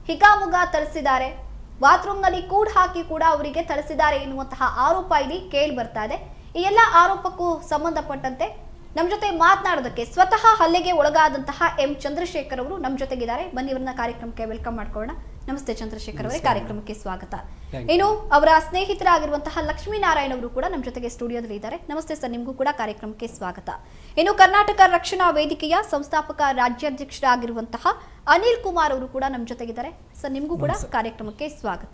ಹಿಗಾಮುಗ ಥಳಿಸಿದ್ದಾರೆ ಬಾತ್ರೂಮ್ನಲ್ಲಿ ಕೂಡ್ ಹಾಕಿ ಕೂಡ ಅವರಿಗೆ ಥಳಿಸಿದ್ದಾರೆ ಎನ್ನುವಂತಹ ಆರೋಪ ಇಲ್ಲಿ ಕೇಳಿ ಬರ್ತಾ ಇದೆ ಈ ಎಲ್ಲ ಆರೋಪಕ್ಕೂ ಸಂಬಂಧಪಟ್ಟಂತೆ ನಮ್ಮ ಜೊತೆ ಮಾತನಾಡೋದಕ್ಕೆ ಸ್ವತಃ ಹಲ್ಲೆಗೆ ಒಳಗಾದಂತಹ ಎಂ ಚಂದ್ರಶೇಖರ್ ಅವರು ನಮ್ಮ ಜೊತೆಗಿದ್ದಾರೆ ಬನ್ನಿ ಇವರನ್ನ ಕಾರ್ಯಕ್ರಮಕ್ಕೆ ವೆಲ್ಕಮ್ ಮಾಡ್ಕೊಳ್ಳೋಣ ನಮಸ್ತೆ ಚಂದ್ರಶೇಖರ್ ಅವರೇ ಕಾರ್ಯಕ್ರಮಕ್ಕೆ ಸ್ವಾಗತ Thank ಇನ್ನು ಅವರ ಸ್ನೇಹಿತರಾಗಿರುವಂತಹ ಲಕ್ಷ್ಮೀನಾರಾಯಣ ಅವರು ಕೂಡ ನಮ್ಮ ಜೊತೆಗೆ ಸ್ಟುಡಿಯೋದಲ್ಲಿ ಇದ್ದಾರೆ ನಮಸ್ತೆ ಸರ್ ನಿಮಗೂ ಕೂಡ ಕಾರ್ಯಕ್ರಮಕ್ಕೆ ಸ್ವಾಗತ ಇನ್ನು ಕರ್ನಾಟಕ ರಕ್ಷಣಾ ವೇದಿಕೆಯ ಸಂಸ್ಥಾಪಕ ರಾಜ್ಯಾಧ್ಯಕ್ಷರಾಗಿರುವಂತಹ ಅನಿಲ್ ಕುಮಾರ್ ಅವರು ಕೂಡ ನಮ್ಮ ಜೊತೆಗಿದ್ದಾರೆ ಸರ್ ನಿಮಗೂ ಕೂಡ ಕಾರ್ಯಕ್ರಮಕ್ಕೆ ಸ್ವಾಗತ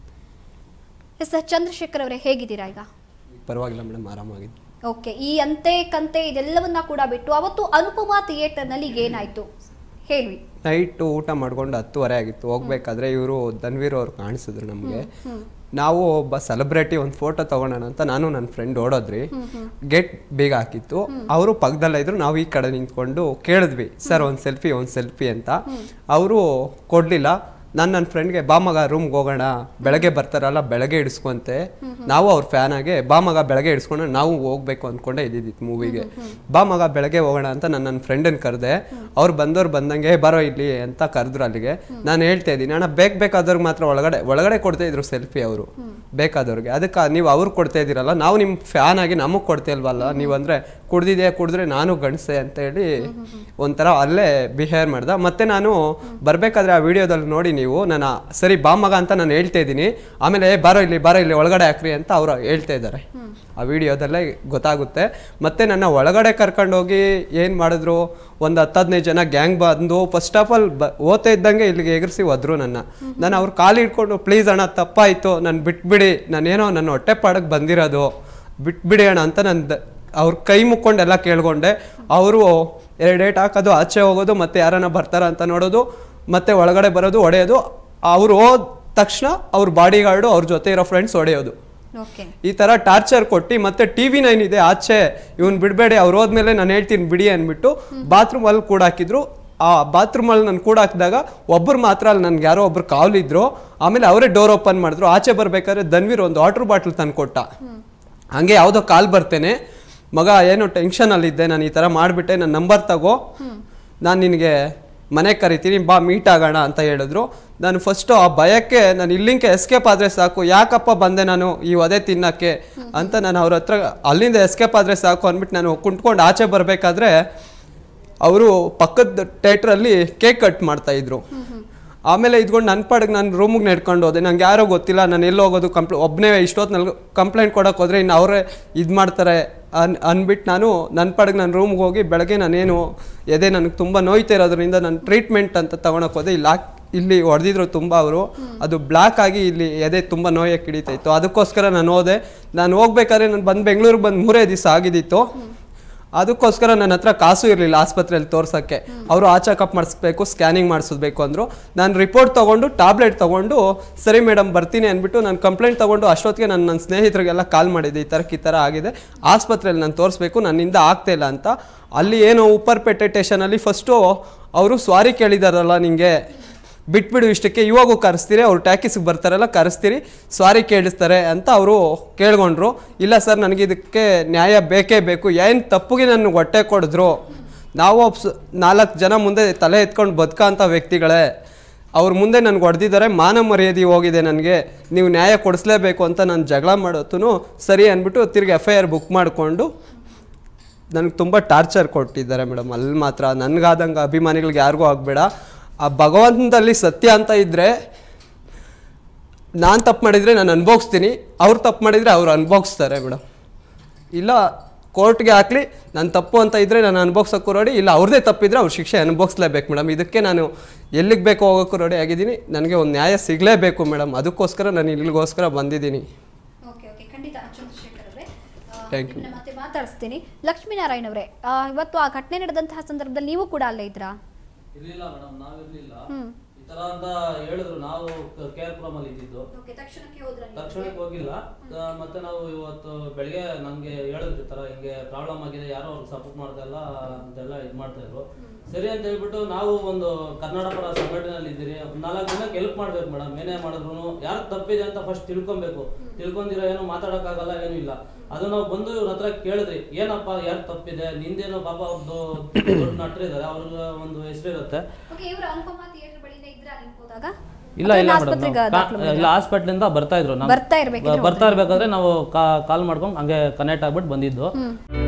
ಎಸ್ ಸರ್ ಚಂದ್ರಶೇಖರ್ ಅವರೇ ಹೇಗಿದ್ದೀರಾ ಈಗ ಪರವಾಗಿಲ್ಲ ಮೇಡಮ್ ಆರಾಮಾಗಿದ್ದು ಓಕೆ ಈ ಅಂತೆ ಕಂತೆ ಇದೆಲ್ಲವನ್ನ ಕೂಡ ಬಿಟ್ಟು ಅವತ್ತು ಅನುಪಮ ಥಿಯೇಟರ್ನಲ್ಲಿ ಏನಾಯ್ತು ಹೇಳಿ ನೈಟ್ ಊಟ ಮಾಡ್ಕೊಂಡು ಹತ್ತುವರೆ ಆಗಿತ್ತು ಹೋಗ್ಬೇಕಾದ್ರೆ ಇವರು ಧನ್ವೀರ್ ಅವ್ರು ಕಾಣಿಸಿದ್ರು ನಮಗೆ ನಾವು ಒಬ್ಬ ಸೆಲೆಬ್ರಿಟಿ ಒಂದು ಫೋಟೋ ತಗೊಳ್ಳೋಣ ಅಂತ ನಾನು ನನ್ನ ಫ್ರೆಂಡ್ ಓಡೋದ್ರಿ ಗೇಟ್ ಬೇಗ ಹಾಕಿತ್ತು ಅವರು ಪಕ್ಕದಲ್ಲ ಇದ್ರು ನಾವು ಈ ಕಡೆ ನಿಂತ್ಕೊಂಡು ಕೇಳಿದ್ವಿ ಸರ್ ಒಂದು ಸೆಲ್ಫಿ ಒಂದು ಸೆಲ್ಫಿ ಅಂತ ಅವರು ಕೊಡ್ಲಿಲ್ಲ ನಾನು ನನ್ನ ಫ್ರೆಂಡ್ಗೆ ಬಾ ಮಗ ರೂಮ್ಗೆ ಹೋಗೋಣ ಬೆಳಗ್ಗೆ ಬರ್ತಾರಲ್ಲ ಬೆಳಗ್ಗೆ ಇಡಿಸ್ಕೊಂತೆ ನಾವು ಅವ್ರ ಫ್ಯಾನ್ ಆಗಿ ಬಾ ಮಗ ಬೆಳಗ್ಗೆ ಇಡಿಸ್ಕೊಂಡು ನಾವು ಹೋಗ್ಬೇಕು ಅಂದ್ಕೊಂಡೆ ಇದ್ದಿದ್ದು ಮೂವಿಗೆ ಬಾ ಮಗ ಬೆಳಗ್ಗೆ ಹೋಗೋಣ ಅಂತ ನಾನು ನನ್ನ ಫ್ರೆಂಡನ್ನು ಕರೆದೆ ಅವ್ರು ಬಂದವ್ರು ಬಂದಂಗೆ "ಏ, ಬರೋ ಇಲ್ಲಿ ಅಂತ ಕರೆದ್ರು ಅಲ್ಲಿಗೆ ನಾನು ಹೇಳ್ತಾ ಇದ್ದೀನಿ ಅಣ್ಣ ಬೇಕು ಬೇಕಾದವ್ರಿಗೆ ಮಾತ್ರ ಒಳಗಡೆ ಒಳಗಡೆ ಕೊಡ್ತಾ ಇದ್ರು ಸೆಲ್ಫಿ ಅವರು ಬೇಕಾದವ್ರಿಗೆ ಅದಕ್ಕೆ ನೀವು ಅವ್ರು ಕೊಡ್ತಾ ಇದ್ದೀರಲ್ಲ ನಾವು ನಿಮ್ಮ ಫ್ಯಾನ್ ಆಗಿ ನಮಗೆ ಕೊಡ್ತಾ ಇಲ್ವಲ್ಲ ನೀವು ಅಂದರೆ ಕುಡ್ದಿದೆ ಕುಡಿದ್ರೆ ನಾನು ಗಂಡಸೆ ಅಂತ ಹೇಳಿ ಒಂಥರ ಅಲ್ಲೇ ಬಿಹೇವ್ ಮಾಡ್ದ ಮತ್ತೆ ನಾನು ಬರ್ಬೇಕಾದ್ರೆ ಆ ವಿಡಿಯೋದಲ್ಲಿ ನೋಡಿ ನೀವು ನಾನು ಸರಿ ಬಾ ಮಗ ಅಂತ ನಾನು ಹೇಳ್ತಾ ಇದ್ದೀನಿ ಆಮೇಲೆ "ಏ, ಬಾರೋ ಇಲ್ಲಿ ಬಾರೋ ಇಲ್ಲಿ ಒಳಗಡೆ ಹಾಕ್ರಿ ಅಂತ ಅವ್ರು ಹೇಳ್ತಾ ಇದ್ದಾರೆ ಆ ವಿಡಿಯೋದಲ್ಲೇ ಗೊತ್ತಾಗುತ್ತೆ ಮತ್ತೆ ನನ್ನ ಒಳಗಡೆ ಕರ್ಕೊಂಡೋಗಿ ಏನು ಮಾಡಿದ್ರು ಒಂದು ಹತ್ತು ಹದಿನೈದು ಜನ ಗ್ಯಾಂಗ್ ಬಂದು ಫಸ್ಟ್ ಆಫ್ ಆಲ್ ಬ ಓದ್ತಾ ಇದ್ದಂಗೆ ಇಲ್ಲಿಗೆ ಎಗರಿಸಿ ಹೋದ್ರು ನನ್ನ ನಾನು ಅವ್ರ ಕಾಲು ಹಿಡ್ಕೊಂಡು ಪ್ಲೀಸ್ ಅಣ್ಣ ತಪ್ಪಾಯಿತು ನಾನು ಬಿಟ್ಬಿಡಿ ನಾನೇನೋ ನನ್ನ ಹೊಟ್ಟೆ ಪಾಡಕ್ಕೆ ಬಂದಿರೋದು ಬಿಟ್ಬಿಡಿ ಅಣ್ಣ ಅಂತ ನಾನು ಅವ್ರ ಕೈ ಮುಕ್ಕೊಂಡೆಲ್ಲ ಕೇಳ್ಕೊಂಡೆ ಅವರು ಎರಡು ಡೇಟ್ ಹಾಕೋದು ಆಚೆ ಹೋಗೋದು ಮತ್ತೆ ಯಾರನ್ನ ಬರ್ತಾರ ಅಂತ ನೋಡೋದು ಮತ್ತೆ ಒಳಗಡೆ ಬರೋದು ಹೊಡೆಯೋದು ಅವ್ರು ಹೋದ ತಕ್ಷಣ ಅವ್ರ ಬಾಡಿ ಗಾರ್ಡು ಅವ್ರ ಜೊತೆ ಇರೋ ಫ್ರೆಂಡ್ಸ್ ಹೊಡೆಯೋದು ಓಕೆ ಈ ಥರ ಟಾರ್ಚರ್ ಕೊಟ್ಟು ಮತ್ತೆ ಟಿ ವಿ ನೈನ್ ಇದೆ ಆಚೆ ಇವ್ನು ಬಿಡಬೇಡಿ ಅವ್ರು ಹೋದ್ಮೇಲೆ ನಾನು ಹೇಳ್ತೀನಿ ಬಿಡಿ ಅಂದ್ಬಿಟ್ಟು ಬಾತ್ರೂಮಲ್ಲಿ ಕೂಡ ಹಾಕಿದ್ರು ಆ ಬಾತ್ರೂಮಲ್ಲಿ ನಾನು ಕೂಡ ಹಾಕಿದಾಗ ಒಬ್ಬರು ಮಾತ್ರ ಅಲ್ಲಿ ನನ್ಗೆ ಯಾರೋ ಒಬ್ರು ಕಾವಲಿದ್ರು ಆಮೇಲೆ ಅವರೇ ಡೋರ್ ಓಪನ್ ಮಾಡಿದ್ರು ಆಚೆ ಬರ್ಬೇಕಾದ್ರೆ ಧನ್ವೀರ್ ಒಂದು ವಾಟರ್ ಬಾಟ್ಲ್ ತಂದು ಕೊಟ್ಟ ಹಂಗೆ ಯಾವುದೋ ಕಾಲ್ ಬರ್ತೇನೆ ಮಗ ಏನು ಟೆನ್ಷನಲ್ಲಿದ್ದೆ ನಾನು ಈ ಥರ ಮಾಡಿಬಿಟ್ಟೆ ನನ್ನ ನಂಬರ್ ತಗೋ ನಾನು ನಿನಗೆ ಮನೆಗೆ ಕರಿತೀನಿ ಬಾ ಮೀಟ್ ಆಗೋಣ ಅಂತ ಹೇಳಿದ್ರು ನಾನು ಫಸ್ಟು ಆ ಭಯಕ್ಕೆ ನಾನು ಇಲ್ಲಿಂಕೆ ಎಸ್ಕೇಪ್ ಆದರೆ ಸಾಕು ಯಾಕಪ್ಪ ಬಂದೆ ನಾನು ಈ ಒದೆ ತಿನ್ನಕ್ಕೆ ಅಂತ ನಾನು ಅವ್ರ ಹತ್ರ ಅಲ್ಲಿಂದ ಎಸ್ಕೇಪ್ ಆದರೆ ಸಾಕು ಅಂದ್ಬಿಟ್ಟು ನಾನು ಕುಂತ್ಕೊಂಡು ಆಚೆ ಬರಬೇಕಾದ್ರೆ ಅವರು ಪಕ್ಕದ ಥಿಯೇಟ್ರಲ್ಲಿ ಕೇಕ್ ಕಟ್ ಮಾಡ್ತಾ ಇದ್ರು ಆಮೇಲೆ ಇದ್ಕೊಂಡು ನನ್ನ ಪಾಡಿಗೆ ನಾನು ರೂಮಿಗೆ ನಡ್ಕೊಂಡು ಹೋದೆ ನಂಗೆ ಯಾರೋ ಗೊತ್ತಿಲ್ಲ ನಾನು ಎಲ್ಲಿ ಹೋಗೋದು ಕಂಪ್ಲೇ ಒಬ್ಬನೇ ಇಷ್ಟೊತ್ತು ಕಂಪ್ಲೇಂಟ್ ಕೊಡೋಕೆ ಹೋದ್ರೆ ಇನ್ನು ಅವರೇ ಇದು ಮಾಡ್ತಾರೆ ಅನ್ ಅಂದ್ಬಿಟ್ಟು ನಾನು ನನ್ನ ಪಾಡಿಗೆ ನಾನು ರೂಮ್ಗೆ ಹೋಗಿ ಬೆಳಗ್ಗೆ ನಾನೇನು ಎದೆ ನನಗೆ ತುಂಬ ನೋಯ್ತಾ ಇರೋದ್ರಿಂದ ನಾನು ಟ್ರೀಟ್ಮೆಂಟ್ ಅಂತ ತೊಗೊಳಕ್ಕೆ ಹೋದೆ ಇಲ್ಲಿ ಹಾಕ್ ಇಲ್ಲಿ ಹೊಡೆದಿದ್ರು ತುಂಬ ಅವರು ಅದು ಬ್ಲಾಕ್ ಆಗಿ ಇಲ್ಲಿ ಎದೆ ತುಂಬ ನೋಯಕ್ಕೆ ಹಿಡಿತಾ ಇತ್ತು ಅದಕ್ಕೋಸ್ಕರ ನಾನು ಹೋದೆ ನಾನು ಹೋಗ್ಬೇಕಾದ್ರೆ ನಾನು ಬಂದು ಬೆಂಗಳೂರಿಗೆ ಬಂದು ಮೂರೇ ದಿವಸ ಆಗಿದ್ದಿತ್ತು ಅದಕ್ಕೋಸ್ಕರ ನನ್ನ ಹತ್ರ ಕಾಸು ಇರಲಿಲ್ಲ ಆಸ್ಪತ್ರೆಯಲ್ಲಿ ತೋರ್ಸೋಕ್ಕೆ ಅವರು ಆ ಚೆಕಪ್ ಮಾಡಿಸ್ಬೇಕು ಸ್ಕ್ಯಾನಿಂಗ್ ಮಾಡಿಸ್ಬೇಕು ಅಂದರು ನಾನು ರಿಪೋರ್ಟ್ ತೊಗೊಂಡು ಟ್ಯಾಬ್ಲೆಟ್ ತೊಗೊಂಡು ಸರಿ ಮೇಡಮ್ ಬರ್ತೀನಿ ಅಂದ್ಬಿಟ್ಟು ನಾನು ಕಂಪ್ಲೇಂಟ್ ತೊಗೊಂಡು ಅಷ್ಟೊತ್ತಿಗೆ ನಾನು ನನ್ನ ಸ್ನೇಹಿತರಿಗೆಲ್ಲ ಕಾಲ್ ಮಾಡಿದ್ದೆ ಈ ಥರಕ್ಕೆ ಈ ಥರ ಆಗಿದೆ ಆಸ್ಪತ್ರೆಯಲ್ಲಿ ನಾನು ತೋರಿಸ್ಬೇಕು ನನ್ನಿಂದ ಆಗ್ತಾ ಇಲ್ಲ ಅಂತ ಅಲ್ಲಿ ಏನು ಉಪ್ಪರ್ಪೇಟೆ ಸ್ಟೇಷನಲ್ಲಿ ಫಸ್ಟು ಅವರು ಸ್ವಾರಿ ಕೇಳಿದಾರಲ್ಲ ನಿಮಗೆ ಬಿಟ್ಬಿಡು ಇಷ್ಟಕ್ಕೆ ಇವಾಗೂ ಕರೆಸ್ತೀರಿ ಅವ್ರು ಟ್ಯಾಕಿಸ್ಗೆ ಬರ್ತಾರಲ್ಲ ಕರೆಸ್ತೀರಿ ಸಾರಿ ಕೇಳಿಸ್ತಾರೆ ಅಂತ ಅವರು ಕೇಳ್ಕೊಂಡ್ರು ಇಲ್ಲ ಸರ್ ನನಗೆ ಇದಕ್ಕೆ ನ್ಯಾಯ ಬೇಕೇ ಬೇಕು ಏನು ತಪ್ಪಿಗೆ ನನ್ನ ಹೊಟ್ಟೆ ಕೊಡಿದ್ರು ನಾವು ಒಬ್ಬ ಸ- ನಾಲ್ಕು ಜನ ಮುಂದೆ ತಲೆ ಎತ್ಕೊಂಡು ಬದುಕಂಥ ವ್ಯಕ್ತಿಗಳೇ ಅವ್ರ ಮುಂದೆ ನನಗೆ ಹೊಡೆದಿದ್ದಾರೆ ಮಾನ ಮರ್ಯಾದೆ ಹೋಗಿದೆ ನನಗೆ ನೀವು ನ್ಯಾಯ ಕೊಡಿಸ್ಲೇಬೇಕು ಅಂತ ನಾನು ಜಗಳ ಮಾಡೋತೂ ಸರಿ ಅಂದ್ಬಿಟ್ಟು ತಿರ್ಗಿ ಎಫ್ ಐ ಆರ್ ಬುಕ್ ಮಾಡಿಕೊಂಡು ನನಗೆ ತುಂಬ ಟಾರ್ಚರ್ ಕೊಟ್ಟಿದ್ದಾರೆ ಮೇಡಮ್ ಅಲ್ಲಿ ಮಾತ್ರ ನನಗಾದಂಗೆ ಅಭಿಮಾನಿಗಳಿಗೆ ಯಾರಿಗೂ ಆಗಬೇಡ ಆ ಭಗವಂತನಲ್ಲಿ ಸತ್ಯ ಅಂತ ಇದ್ದರೆ ನಾನು ತಪ್ಪು ಮಾಡಿದರೆ ನಾನು ಅನುಭವಿಸ್ತೀನಿ ಅವ್ರು ತಪ್ಪು ಮಾಡಿದರೆ ಅವ್ರು ಅನುಭವಿಸ್ತಾರೆ ಮೇಡಮ್ ಇಲ್ಲ ಕೋರ್ಟ್ಗೆ ಹಾಕ್ಲಿ ನಾನು ತಪ್ಪು ಅಂತ ಇದ್ದರೆ ನಾನು ಅನುಭವಿಸೋಕ್ಕೂ ರೆಡಿ ಇಲ್ಲ ಅವ್ರದ್ದೇ ತಪ್ಪಿದ್ರೆ ಅವ್ರು ಶಿಕ್ಷೆ ಅನುಭವಿಸ್ಲೇಬೇಕು ಮೇಡಮ್ ಇದಕ್ಕೆ ನಾನು ಎಲ್ಲಿಗೆ ಬೇಕೋ ಹೋಗೋಕ್ಕೂ ರೆಡಿ ಆಗಿದ್ದೀನಿ ನನಗೆ ಒಂದು ನ್ಯಾಯ ಸಿಗಲೇಬೇಕು ಮೇಡಮ್ ಅದಕ್ಕೋಸ್ಕರ ನಾನು ಇಲ್ಲಿಗೋಸ್ಕರ ಬಂದಿದ್ದೀನಿ ಓಕೆ ಓಕೆ ಖಂಡಿತ ಚಂದ್ರಶೇಖರ್ ಅವರೇ Thank you. ಮತ್ತೆ ಮಾತಾಡಿಸ್ತೀನಿ ಲಕ್ಷ್ಮೀನಾರಾಯಣ ಅವರೇ ಆ, ಇವತ್ತು ಆ ಘಟನೆ ನಡೆದಂತಹ ಸಂದರ್ಭದಲ್ಲಿ ನೀವು ಕೂಡ ಅಲ್ಲೇ ಇದ್ರಾ ಇರ್ಲಿಲ್ಲ ಮೇಡಮ್ ನಾವಿರ್ಲಿಲ್ಲ ಹ್ಮ್. ಈ ತರ ಅಂತ ಹೇಳಿದ್ರು ನಾವು ಕೇರ್ಪುರಮ್ ಅಲ್ಲಿ ಇದ್ದಿದ್ದು ಓಕೆ ತಕ್ಷಣಕ್ಕೆ ಹೋದ್ರ ತಕ್ಷಣಕ್ಕೆ ಹೋಗಿಲ್ಲ ಆ, ಮತ್ತೆ ನಾವು ಇವತ್ತು ಬೆಳಿಗ್ಗೆ ನಮ್ಗೆ ಹೇಳಿದ್ರು ಈ ತರ ಹಿಂಗೆ ಪ್ರಾಬ್ಲಮ್ ಆಗಿದೆ ಯಾರೋ ಅವ್ರಿಗೆ ಸಪೋರ್ಟ್ ಮಾಡ್ತಾ ಇಲ್ಲ ಅಂತೆಲ್ಲ ಇದು ಮಾಡ್ತಾ ಇದ್ರು ಸರಿ ಅಂತ ಹೇಳ್ಬಿಟ್ಟು ನಾವು ಒಂದು ಕನ್ನಡ ಪರ ಸಂಘಟನೆಯಲ್ಲಿ ಇದ್ದೀರಿ ಒಂದ್ ನಾಲ್ಕು ಜನಕ್ಕೆ ಹೆಲ್ಪ್ ಮಾಡ್ಬೇಕು ಮೇಡಮ್ ಏನೇ ಮಾಡಿದ್ರು ಯಾರು ತಪ್ಪಿದೆ ಅಂತ ಫಸ್ಟ್ ತಿಳ್ಕೊಬೇಕು ತಿಳ್ಕೊಂಡಿರೋ ಏನು ಮಾತಾಡಕ್ಕಾಗಲ್ಲ ಏನೂ ಇಲ್ಲ ಅದು ನಾವು ಬಂದು ಇವ್ರ ಹತ್ರ ಕೇಳಿದ್ರಿ ಏನಪ್ಪ ಯಾರು ತಪ್ಪಿದೆ ನಿಂದೇನೋ ಪಾಪ ಒಬ್ದು ದೊಡ್ಡ ನಟರಿದ್ದಾರೆ ಅವ್ರಿಗೆ ಒಂದು ಹೆಸರು ಇರುತ್ತೆ ಓಕೆ ಇವರು ಅನುಪಮ ಥಿಯೇಟರ್ ಬಳಿನೇ ಇದ್ರಾ ನೀವು ಹೋದಾಗ ಇಲ್ಲ ಇಲ್ಲ ಅಥವಾ ಮೇಡಮ್ ಆಸ್ಪತ್ರೆಗೆ ದಾಖಲು ಇಲ್ಲ ಹಾಸ್ಪಿಟ್ಲಿಂದ ಬರ್ತಾ ಇದ್ರು ನಾವು ಬರ್ತಾ ಇರ್ಬೇಕಿದ್ರೆ ಬರ್ತಾ ಇರ್ಬೇಕಾದ್ರೆ ನಾವು ಕಾಲ್ ಮಾಡ್ಕೊಂಡು ಹಂಗೆ ಕನೆಕ್ಟ್ ಆಗ್ಬಿಟ್ಟು ಬಂದಿದ್ದು